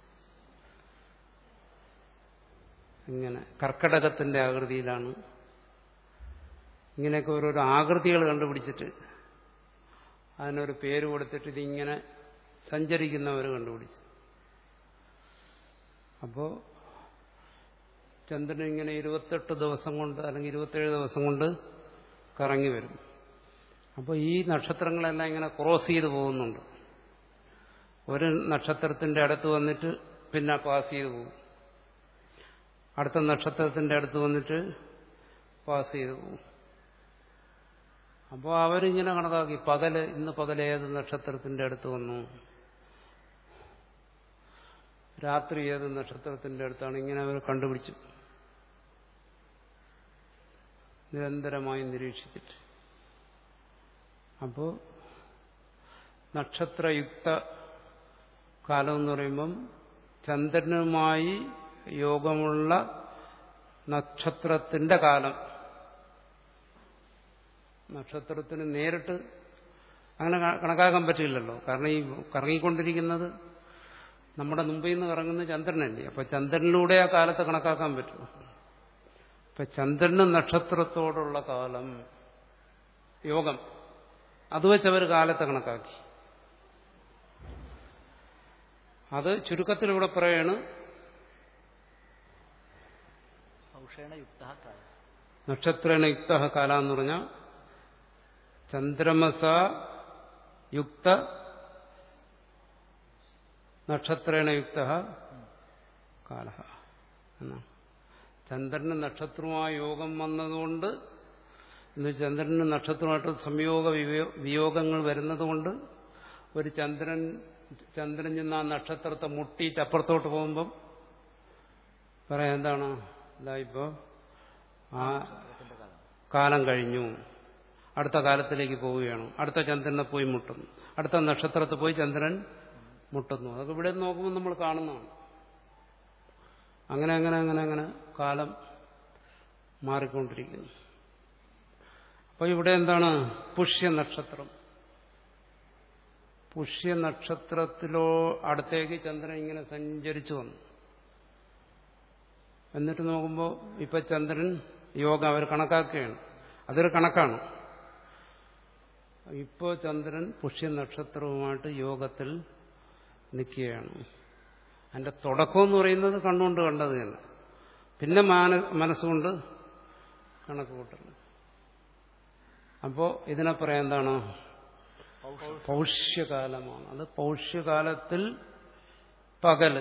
ഇങ്ങനെ കർക്കടകത്തിന്റെ ആകൃതിയിലാണ് ഇങ്ങനെയൊക്കെ ഓരോരോ ആകൃതികൾ കണ്ടുപിടിച്ചിട്ട് അതിനൊരു പേര് കൊടുത്തിട്ട് ഇതിങ്ങനെ സഞ്ചരിക്കുന്നവർ കണ്ടുപിടിച്ചു അപ്പോ ചന്ദ്രൻ ഇങ്ങനെ ഇരുപത്തെട്ട് ദിവസം കൊണ്ട് അല്ലെങ്കിൽ ഇരുപത്തേഴ് ദിവസം കൊണ്ട് കറങ്ങി വരും അപ്പോൾ ഈ നക്ഷത്രങ്ങളെല്ലാം ഇങ്ങനെ ക്രോസ് ചെയ്ത് പോകുന്നുണ്ട് ഒരു നക്ഷത്രത്തിന്റെ അടുത്ത് വന്നിട്ട് പിന്നെ പാസ് ചെയ്ത് പോകും അടുത്ത നക്ഷത്രത്തിന്റെ അടുത്ത് വന്നിട്ട് പാസ് ചെയ്ത് പോകും അപ്പോൾ അവരിങ്ങനെ കണക്കാക്കി പകല് ഇന്ന് പകൽ ഏത് നക്ഷത്രത്തിന്റെ അടുത്ത് വന്നു രാത്രി ഏത് നക്ഷത്രത്തിന്റെ അടുത്താണ് ഇങ്ങനെ അവർ കണ്ടുപിടിച്ചു നിരന്തരമായി നിരീക്ഷിച്ചിട്ട് അപ്പോൾ നക്ഷത്രയുക്ത കാലം എന്ന് പറയുമ്പം ചന്ദ്രനുമായി യോഗമുള്ള നക്ഷത്രത്തിന്റെ കാലം നക്ഷത്രത്തിന് നേരിട്ട് അങ്ങനെ ക- കണക്കാക്കാൻ പറ്റില്ലല്ലോ കാരണം ഈ കറങ്ങിക്കൊണ്ടിരിക്കുന്നത് നമ്മുടെ മുമ്പിൽ നിന്ന് കറങ്ങുന്ന ചന്ദ്രനല്ലേ അപ്പൊ ചന്ദ്രനിലൂടെ ആ കാലത്തെ കണക്കാക്കാൻ പറ്റും അപ്പൊ ചന്ദ്രന് നക്ഷത്രത്തോടുള്ള കാലം യോഗം അത് വെച്ച് അവർ കാലത്തെ കണക്കാക്കി അത് ചുരുക്കത്തിലൂടെ പറയാണ് ഔഷേണ യുക്ത കാല നക്ഷത്രേണ യുക്ത കാല എന്ന് പറഞ്ഞാൽ ചന്ദ്രമസ യുക്ത നക്ഷത്രേണ യുക്ത കാല എന്നാണ് ചന്ദ്രന് നക്ഷത്രമായ യോഗം വന്നതുകൊണ്ട് ഇന്ന് ചന്ദ്രന് നക്ഷത്രമായിട്ട് സംയോഗ വിയോ- വിയോഗങ്ങൾ വരുന്നതുകൊണ്ട് ഒരു ചന്ദ്രൻ ചന്ദ്രൻ ചെന്ന് ആ നക്ഷത്രത്തെ മുട്ടിയിട്ട് അപ്പുറത്തോട്ട് പോകുമ്പം പറയാം എന്താണ് ഇതാ ഇപ്പോ ആ കാലം കഴിഞ്ഞു അടുത്ത കാലത്തിലേക്ക് പോവുകയാണ് അടുത്ത ചന്ദ്രനെ പോയി മുട്ടുന്നു അടുത്ത നക്ഷത്രത്തിൽ പോയി ചന്ദ്രൻ മുട്ടുന്നു അതൊക്കെ ഇവിടെ നിന്ന് നോക്കുമ്പോൾ നമ്മൾ കാണുന്നതാണ് അങ്ങനെ അങ്ങനെ അങ്ങനെ അങ്ങനെ കാലം മാറിക്കൊണ്ടിരിക്കുന്നു അപ്പോൾ ഇവിടെ എന്താണ് പുഷ്യ നക്ഷത്രം പുഷ്യ നക്ഷത്രത്തിലോ അടുത്തേക്ക് ചന്ദ്രൻ ഇങ്ങനെ സഞ്ചരിച്ചു വന്നു എന്നിട്ട് നോക്കുമ്പോൾ ഇപ്പൊ ചന്ദ്രൻ യോഗം അവർ കണക്കാക്കുകയാണ് അതൊരു കണക്കാണ് ഇപ്പോൾ ചന്ദ്രൻ പുഷ്യ നക്ഷത്രവുമായിട്ട് യോഗത്തിൽ നിൽക്കുകയാണ് അതിന്റെ തുടക്കം എന്ന് പറയുന്നത് കണ്ണുകൊണ്ട് കണ്ടത് തന്നെ പിന്നെ മാന മനസ്സുകൊണ്ട് കണക്ക് കൂട്ടൽ അപ്പോൾ ഇതിനെ പറയാൻ എന്താണ് പൗഷ്യകാലമാണ് അത് പൗഷ്യകാലത്തിൽ പകല്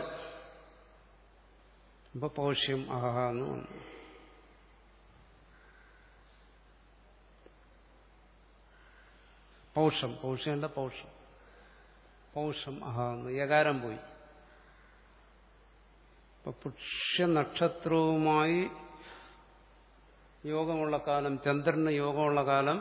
അപ്പൊ പൗഷ്യം ആഹ എന്ന് വന്നു പൗഷം പൗഷ്യന്റെ പൗഷം പൗഷം ആഹ എന്ന് യകാരം പോയി ഇപ്പൊ പുഷ്യ നക്ഷത്രവുമായി യോഗമുള്ള കാലം ചന്ദ്രന് യോഗമുള്ള കാലം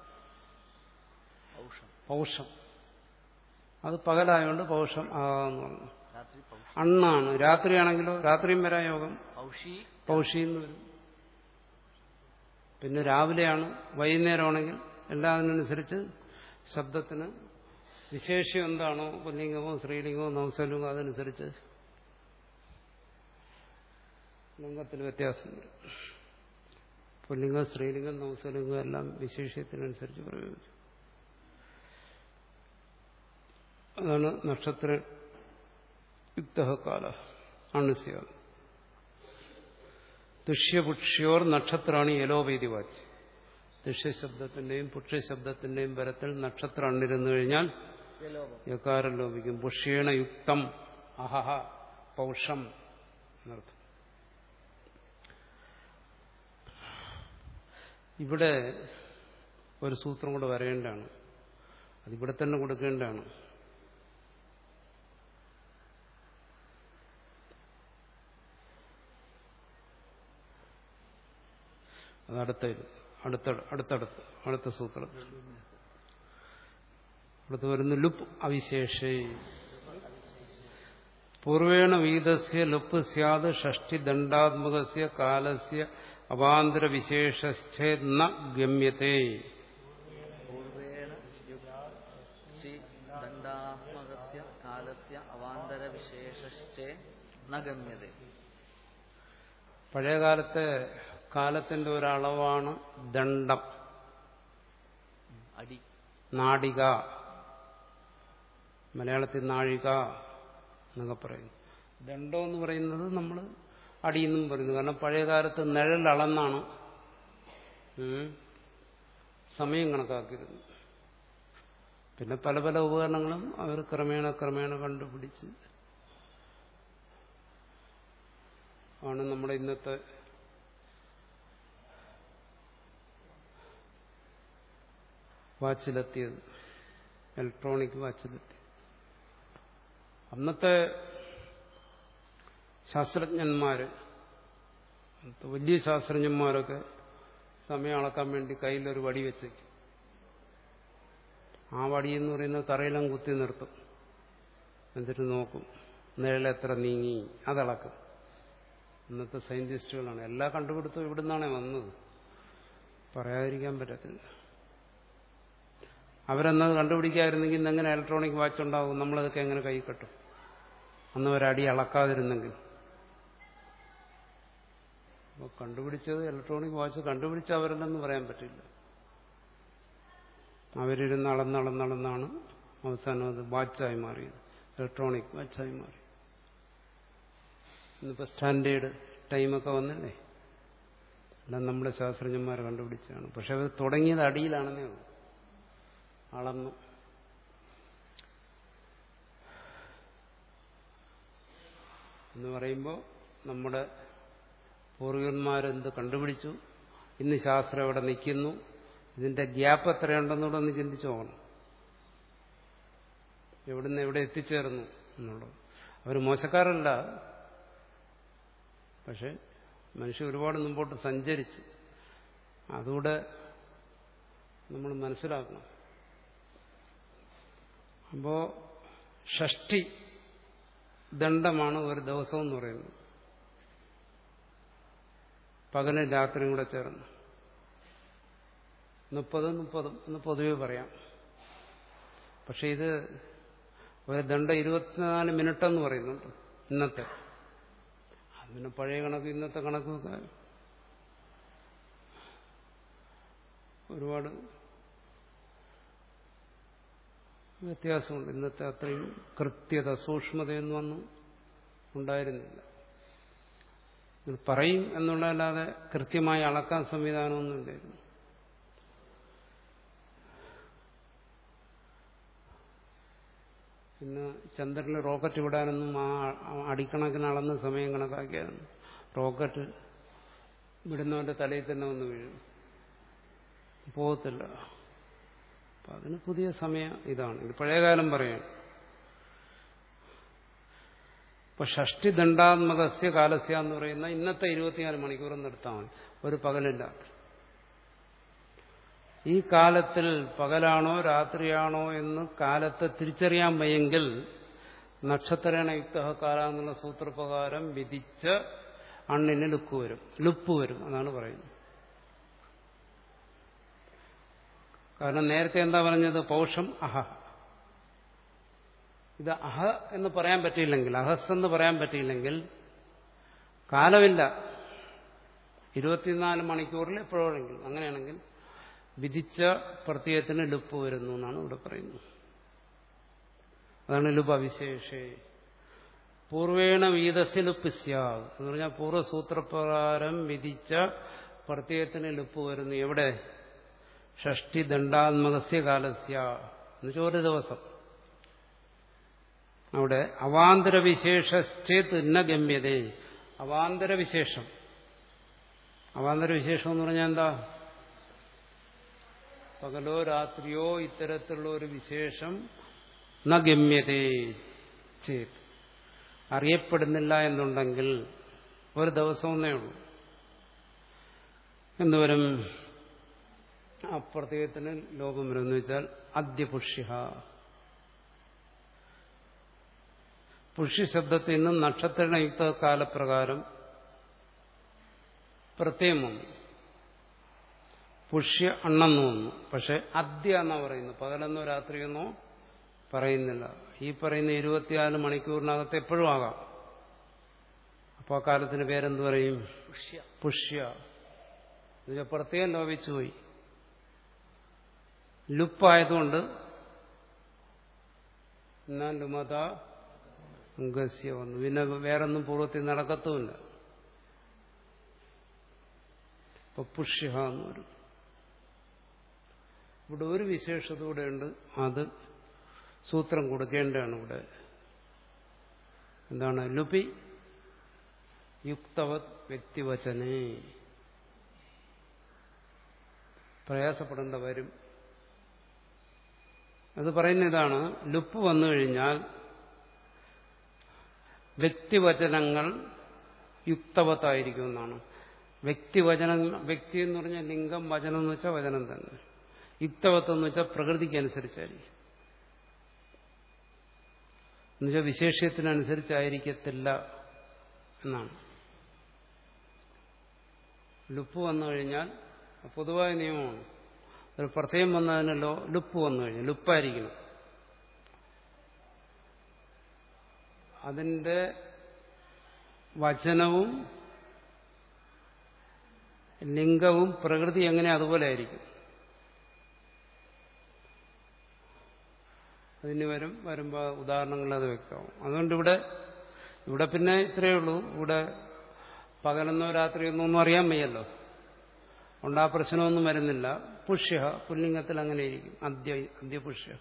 ഔഷം പൗഷം അത് പകലായോണ്ട് പൗഷം ആകാന്ന് പറഞ്ഞു രാത്രി പൗഷ അണ്ണാണ് രാത്രിയാണെങ്കിലോ രാത്രിയും വരാൻ യോഗം ഔഷി പൗഷിന്ന് വരും പിന്നെ രാവിലെയാണ് വൈകുന്നേരമാണെങ്കിൽ എല്ലാം അതിനനുസരിച്ച് ശബ്ദത്തിന് വിശേഷം എന്താണോ പുല്ലിംഗമോ സ്ത്രീലിംഗമോ നവസലിംഗമോ അതനുസരിച്ച് ലിംഗത്തിൽ വ്യത്യാസം വരും പുല്ലിംഗം സ്ത്രീലിംഗം നവസലിംഗം എല്ലാം വിശേഷത്തിനനുസരിച്ച് പ്രയോഗിക്കും അതാണ് നക്ഷത്ര യുക്തകാല അണുസ്യ ദുഷ്യപുക്ഷ്യോർ നക്ഷത്രാണ് യലോപേതി വാച്ച് ദുഷ്യശബ്ദത്തിന്റെയും പുക്ഷ്യശബ്ദത്തിന്റെയും പരത്തിൽ നക്ഷത്രം അണ്ണിരുന്നു കഴിഞ്ഞാൽ യലോകം യകാരം ലോപിക്കും പുഷ്യേണ യുക്തം അഹഹ പൗഷം എന്നർത്ഥം ഇവിടെ ഒരു സൂത്രം കൂടെ വരേണ്ടതാണ് അതിവിടെ തന്നെ കൊടുക്കേണ്ടതാണ് അത് അടുത്ത ഇത്. അടുത്ത അടുത്തടുത്ത് അടുത്ത സൂത്രം അടുത്ത് വരുന്നു ലുപ്പ് അവിശേഷേ പൂർവേണ വീതസ്യ ലുപ്പ് സ്യാത് ഷഷ്ടി ദണ്ഡാത്മകസ്യ കാലസ്യ അവാന്തര വിശേഷശ്ചേന്ന ഗമ്യത്തെ പൂർവേണ യുക്തി ദണ്ഡാത്മകസ്യ കാലസ്യ അവാന്തര വിശേഷശ്ചേ ന ഗമ്യത പഴയകാലത്തെ കാലത്തിന്റെ ഒരളവാണ് ദണ്ഡം അടി നാടിക മലയാളത്തിൽ നാഴിക എന്നൊക്കെ പറയുന്നു ദണ്ഡം എന്ന് പറയുന്നത് നമ്മൾ അടിയെന്നും പറയുന്നു കാരണം പഴയകാലത്ത് നിഴൽ അളന്നാണ് ഉം, സമയം കണക്കാക്കിയിരുന്നു പിന്നെ പല പല ഉപകരണങ്ങളും അവർ ക്രമേണ ക്രമേണ കണ്ടുപിടിച്ച് ആണ് നമ്മുടെ ഇന്നത്തെ വാച്ചിലെത്തിയത് ഇലക്ട്രോണിക് വാച്ചിലെത്തി അന്നത്തെ ശാസ്ത്രജ്ഞന്മാര് അന്നത്തെ വലിയ ശാസ്ത്രജ്ഞന്മാരൊക്കെ സമയം അളക്കാൻ വേണ്ടി കയ്യിലൊരു വടി വെച്ചേക്കും ആ വടി എന്ന് പറയുന്നത് തറയിലും കുത്തി നിർത്തും എന്നിട്ട് നോക്കും നിഴലെത്ര നീങ്ങി അതളക്കും ഇന്നത്തെ സയന്റിസ്റ്റുകളാണ് എല്ലാ കണ്ടുപിടുത്തവും ഇവിടുന്നാണ് വന്നത് പറയാതിരിക്കാൻ പറ്റത്തില്ല അവരെന്നത് കണ്ടുപിടിക്കാതിരുന്നെങ്കിൽ ഇന്ന് എങ്ങനെ ഇലക്ട്രോണിക് വാച്ച് ഉണ്ടാവും നമ്മളതൊക്കെ എങ്ങനെ കൈ കെട്ടും അന്ന് ഒരടി അളക്കാതിരുന്നെങ്കിൽ അപ്പോൾ കണ്ടുപിടിച്ചത് ഇലക്ട്രോണിക് വാച്ച് കണ്ടുപിടിച്ച അവരല്ലെന്ന് പറയാൻ പറ്റില്ല അവരിരുന്ന് അളന്നളന്നളന്നാണ് അവസാനം അത് വാച്ചായി മാറിയത് ഇലക്ട്രോണിക് വാച്ചായി മാറി ഇന്നിപ്പോൾ സ്റ്റാൻഡേർഡ് ടൈമൊക്കെ വന്നില്ലേ എല്ലാം നമ്മുടെ ശാസ്ത്രജ്ഞന്മാർ കണ്ടുപിടിച്ചതാണ് പക്ഷെ അവർ തുടങ്ങിയത് അടിയിലാണെന്നേ ഉള്ളൂ അളന്നു എന്ന് പറയുമ്പോൾ നമ്മുടെ പൂർവികന്മാരെന്ത് കണ്ടുപിടിച്ചു ഇന്ന് ശാസ്ത്രം എവിടെ നിൽക്കുന്നു ഇതിന്റെ ഗ്യാപ്പ് എത്രയുണ്ടെന്നൂടെ ഒന്ന് ചിന്തിച്ചു പോകണം എവിടുന്ന് എവിടെ എത്തിച്ചേർന്നു എന്നുള്ളത് അവർ മോശക്കാരല്ല പക്ഷെ മനുഷ്യൻ ഒരുപാട് മുമ്പോട്ട് സഞ്ചരിച്ച് അതുകൂടെ നമ്മൾ മനസ്സിലാക്കണം അപ്പോ ഷഷ്ടി ദണ്ഡമാണ് ഒരു ദിവസം എന്ന് പറയുന്നത് പകലും രാത്രിയും കൂടെ ചേർന്ന് മുപ്പത് മുപ്പതും എന്ന് പൊതുവെ പറയാം പക്ഷെ ഇത് ഒരു ദണ്ഡ ഇരുപത്തിനാല് മിനിറ്റ് എന്ന് പറയുന്നുണ്ട് ഇന്നത്തെ അതിന് പഴയ കണക്ക് ഇന്നത്തെ കണക്കൊക്കെ ഒരുപാട് വ്യത്യാസമുണ്ട് ഇന്നത്തെ അത്രയും കൃത്യത സൂക്ഷ്മതയൊന്നും അന്ന് ഉണ്ടായിരുന്നില്ല ഇത് പറയും എന്നുള്ളതല്ലാതെ കൃത്യമായി അളക്കാൻ സംവിധാനമൊന്നും ഇല്ലായിരുന്നു പിന്നെ ചന്ദ്രനിൽ റോക്കറ്റ് വിടാനൊന്നും ആ അടിക്കണക്കിന് അളന്ന് സമയം കണക്കാക്കിയാണ് റോക്കറ്റ് വിടുന്നവന്റെ തലയിൽ തന്നെ വന്ന് വീഴും പോകത്തില്ല അപ്പം അതിന് പുതിയ സമയം ഇതാണ് ഇത് പഴയകാലം പറയാം ഇപ്പൊ ഷഷ്ടി ദണ്ഡാത്മകസ്യ കാലസ്യ എന്ന് പറയുന്ന ഇന്നത്തെ ഇരുപത്തിനാല് മണിക്കൂറും നിർത്താൻ മതി ഒരു പകലില്ല ഈ കാലത്തിൽ പകലാണോ രാത്രിയാണോ എന്ന് കാലത്തെ തിരിച്ചറിയാൻ വയ്യെങ്കിൽ നക്ഷത്രേണ യുക്ത കാല എന്നുള്ള സൂത്രപ്രകാരം വിധിച്ച് അണ്ണിന് ലുക്ക് വരും ലുപ്പ് വരും എന്നാണ് പറയുന്നത് കാരണം നേരത്തെ എന്താ പറഞ്ഞത് പൗഷം അഹ ഇത് അഹ എന്ന് പറയാൻ പറ്റിയില്ലെങ്കിൽ അഹസ് എന്ന് പറയാൻ പറ്റിയില്ലെങ്കിൽ കാലമില്ല ഇരുപത്തിനാല് മണിക്കൂറിൽ എപ്പോഴെങ്കിലും അങ്ങനെയാണെങ്കിൽ വിധിച്ച പ്രത്യയത്തിന് ലുപ്പ് വരുന്നു എന്നാണ് ഇവിടെ പറയുന്നത് അതാണ് ലുപ് അവിശേഷേ പൂർവേണ വീതസ്യ ലുപ്പ് സ്യാവ് എന്ന് പറഞ്ഞാൽ പൂർവ്വസൂത്രപ്രകാരം വിധിച്ച പ്രത്യയത്തിന് ലുപ്പ് വരുന്നു എവിടെ ഷഷ്ടി ദണ്ഡാത്മകസ്യ കാലസ്യ എന്നുവെച്ചാൽ ഒരു ദിവസം അവിടെ അവാന്തരവിശേഷേത് ന ഗമ്യതേ അവാന്തരവിശേഷം അവാന്തരവിശേഷം എന്ന് പറഞ്ഞാൽ എന്താ പകലോ രാത്രിയോ ഇത്തരത്തിലുള്ള ഒരു വിശേഷം ന ഗമ്യതേ ചേത് അറിയപ്പെടുന്നില്ല എന്നുണ്ടെങ്കിൽ ഒരു ദിവസം ഒന്നേ ഉള്ളൂ എന്തുവരും അപ്രത്യയത്തിന് ലോകം വരുമെന്ന് വെച്ചാൽ അദ്യപുഷ്യ പുഷ്യ ശബ്ദത്തിൽ നിന്നും നക്ഷത്രയുക്ത കാലപ്രകാരം പ്രത്യയം വന്നു പുഷ്യ അണ്ണെന്ന് വന്നു പക്ഷെ അദ്യ എന്നാ പറയുന്നു പകലെന്നോ രാത്രിയെന്നോ പറയുന്നില്ല ഈ പറയുന്ന ഇരുപത്തിനാല് മണിക്കൂറിനകത്ത് എപ്പോഴും ആകാം അപ്പോൾ ആ കാലത്തിന് പേരെന്ത് പറയും പുഷ്യ പുഷ്യ എന്നുവെച്ചാൽ പ്രത്യേകം ലോപിച്ചുപോയി ലുപ്പായതുകൊണ്ട് എന്നാൽ ലുമത അംഗസ്യ വന്നു പിന്നെ വേറൊന്നും പൂർവ്വത്തിൽ നടക്കത്തുമില്ല ഇപ്പൊ പുഷ്യ എന്ന് വരും ഇവിടെ ഒരു വിശേഷത കൂടെ ഉണ്ട് അത് സൂത്രം കൊടുക്കേണ്ടതാണ് ഇവിടെ എന്താണ് ലുപി യുക്തവത് വ്യക്തിവചനേ പ്രയാസപ്പെടേണ്ട വരും അത് പറയുന്ന ഇതാണ് ലുപ്പ് വന്നു കഴിഞ്ഞാൽ വ്യക്തിവചനങ്ങൾ യുക്തവത്തായിരിക്കും എന്നാണ് വ്യക്തിവചനം വ്യക്തി എന്ന് പറഞ്ഞാൽ ലിംഗം വചനം എന്ന് വെച്ചാൽ വചനം തന്നെ യുക്തവത്വം എന്ന് വെച്ചാൽ പ്രകൃതിക്ക് അനുസരിച്ചായിരിക്കും എന്നുവെച്ചാൽ വിശേഷ്യത്തിനനുസരിച്ചായിരിക്കത്തില്ല എന്നാണ് ലുപ്പ് വന്നു കഴിഞ്ഞാൽ പൊതുവായ നിയമമാണ് ഒരു പ്രത്യയം വന്നതിനല്ലോ ലുപ്പ് വന്നു കഴിഞ്ഞാൽ ലുപ്പായിരിക്കണം അതിന്റെ വചനവും ലിംഗവും പ്രകൃതി എങ്ങനെ അതുപോലെ ആയിരിക്കും അതിന് വരും വരുമ്പോൾ ഉദാഹരണങ്ങൾ അത് വ്യക്തമാവും അതുകൊണ്ട് ഇവിടെ ഇവിടെ പിന്നെ ഇത്രയേ ഉള്ളൂ ഇവിടെ പകലെന്നോ രാത്രിയെന്നോ ഒന്നും അറിയാൻ വയ്യല്ലോ അതുകൊണ്ട് ആ പ്രശ്നമൊന്നും വരുന്നില്ല പുഷ്യ പുല്ലിംഗത്തിൽ അങ്ങനെ ഇരിക്കും അദ്യ അദ്യപുഷ്യ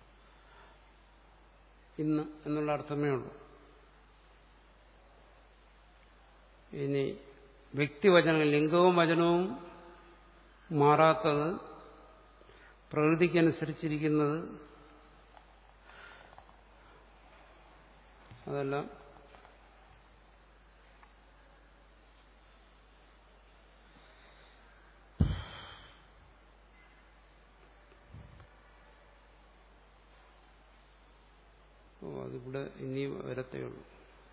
ഇന്ന് എന്നുള്ള അർത്ഥമേ ഉള്ളൂ ഇനി വ്യക്തിവചനം ലിംഗവും വചനവും മാറാത്തത് പ്രകൃതിക്കനുസരിച്ചിരിക്കുന്നത് അതെല്ലാം ഓ അതിവിടെ ഇനി വരത്തേ ഉള്ളൂ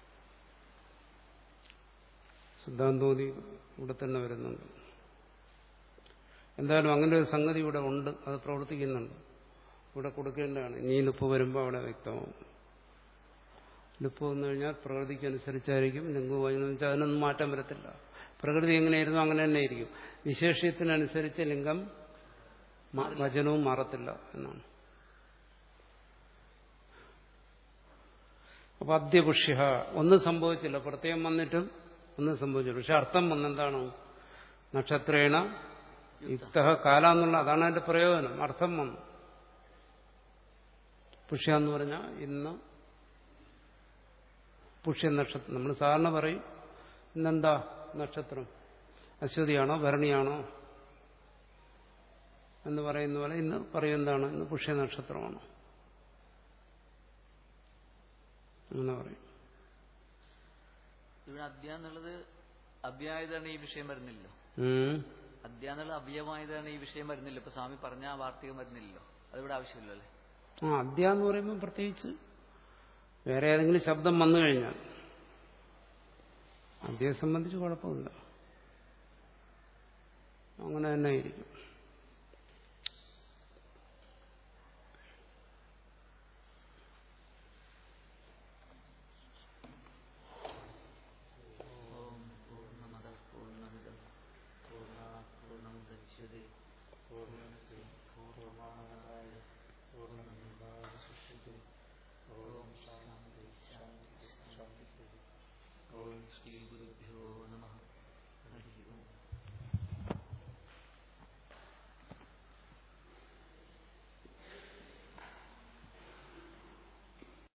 സിദ്ധാന്തോതി ഇവിടെ തന്നെ വരുന്നുണ്ട് എന്തായാലും അങ്ങനെ ഒരു സംഗതി ഇവിടെ ഉണ്ട് അത് പ്രവർത്തിക്കുന്നുണ്ട് ഇവിടെ കൊടുക്കേണ്ടതാണ് ഇനി ലുപ്പ് വരുമ്പോൾ അവിടെ വ്യക്തമാവും ലുപ്പ് വന്നു കഴിഞ്ഞാൽ പ്രകൃതിക്ക് അനുസരിച്ചായിരിക്കും ലിംഗു വചനം വെച്ചാൽ അതിനൊന്നും മാറ്റം വരത്തില്ല പ്രകൃതി എങ്ങനെയായിരുന്നു അങ്ങനെ തന്നെ ആയിരിക്കും വിശേഷ്യത്തിനനുസരിച്ച് ലിംഗം മ- വചനവും മാറത്തില്ല എന്നാണ് അപ്പൊ അദ്യപുഷ്യ ഒന്നും സംഭവിച്ചില്ല പ്രത്യേകം വന്നിട്ടും ഒന്നും സംഭവിച്ചില്ല പക്ഷെ അർത്ഥം വന്നെന്താണ് നക്ഷത്രേണ യുക്ത കാല എന്നുള്ള അതാണ് അതിന്റെ പ്രയോജനം അർത്ഥം വന്നു പുഷ്യ എന്ന് പറഞ്ഞാൽ ഇന്ന് പുഷ്യ നക്ഷത്രം നമ്മൾ സാധാരണ പറയും ഇന്നെന്താ നക്ഷത്രം അശ്വതിയാണോ ഭരണിയാണോ എന്ന് പറയുന്ന പോലെ ഇന്ന് പറയും എന്താണ് ഇന്ന് പുഷ്യ നക്ഷത്രമാണോ അങ്ങനെ പറയും ഇവിടെ അദ്യ എന്നുള്ളത് അഭ്യായതാണ് ഈ വിഷയം വരുന്നില്ലല്ലോ ഉം. അദ്യ എന്നുള്ള അവ്യമായതാണ് ഈ വിഷയം വരുന്നില്ല ഇപ്പൊ സ്വാമി പറഞ്ഞ ആ വാർത്തകം വരുന്നില്ലല്ലോ അതിവിടെ ആവശ്യമില്ലല്ലോ അല്ലേ ആ അദ്യ എന്ന് പറയുമ്പോൾ പ്രത്യേകിച്ച് വേറെ ഏതെങ്കിലും ശബ്ദം വന്നു കഴിഞ്ഞാൽ അദ്യയെ സംബന്ധിച്ച് കുഴപ്പമില്ല അങ്ങനെ തന്നെ ഇരിക്കും ഓം പൂർണ്ണമത പൂർണ്ണമിതം പൂർണ്ണാത് പൂർണ്ണമുദച്യതേ പൂർണ്ണസ്യ പൂർണ്ണമാദായ പൂർണ്ണമേവാവശിഷ്യതേ ഓം ശാന്തി ശാന്തി ശാന്തി ഓം ശ്രീ ഗുരുഭ്യോ നമ ഹരി ഓം